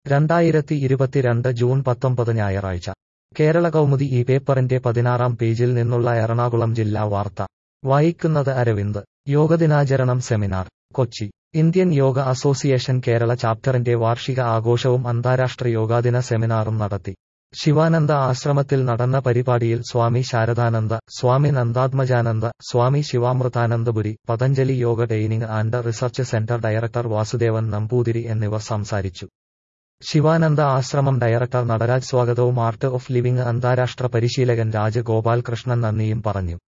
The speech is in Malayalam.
രണ്ടായിരത്തി ഇരുപത്തിരണ്ട് ജൂൺ പത്തൊമ്പത് ഞായറാഴ്ച കേരള കൗമുദി ഈ പേപ്പറിന്റെ പതിനാറാം പേജിൽ നിന്നുള്ള എറണാകുളം ജില്ലാ വാർത്ത വായിക്കുന്നത് അരവിന്ദ് യോഗദിനാചരണം seminar Kochi Indian yoga association Kerala ചാപ്റ്ററിന്റെ വാർഷിക ആഘോഷവും അന്താരാഷ്ട്ര യോഗാദിന സെമിനാറും നടത്തി ശിവാനന്ദ ആശ്രമത്തിൽ നടന്ന പരിപാടിയിൽ Swami Sharadananda Swami Nandatmajananda Swami Sivamritanandapuri Patanjali yoga training and research centre director Vasudevan Namboothiri എന്നിവർ സംസാരിച്ചു ശിവാനന്ദ ആശ്രമം ഡയറക്ടർ നടരാജ് സ്വാഗതവും ആർട്ട് ഓഫ് ലിവിംഗ് അന്താരാഷ്ട്ര പരിശീലകൻ രാജഗോപാൽ കൃഷ്ണൻ നന്ദിയും പറഞ്ഞു